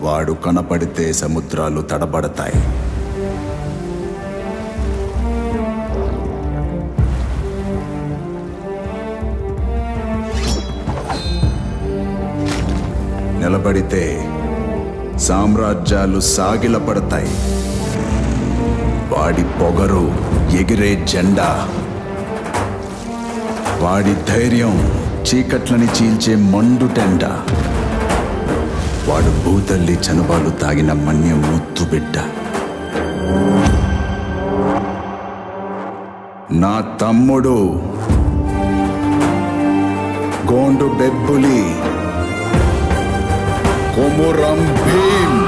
వాడు కనపడితే సముద్రాలు తడబడతాయి నిలబడితే సామ్రాజ్యాలు సాగిలపడతాయి వాడి పొగరు ఎగిరే జెండా వాడి ధైర్యం చీకట్లని చీల్చే మండుటెండ వాడు భూతల్లి చనుబాలు తాగిన మన్య ముత్తు బిడ్డ నా తమ్ముడు గోండు బెబ్బులి కొమురం భీమ్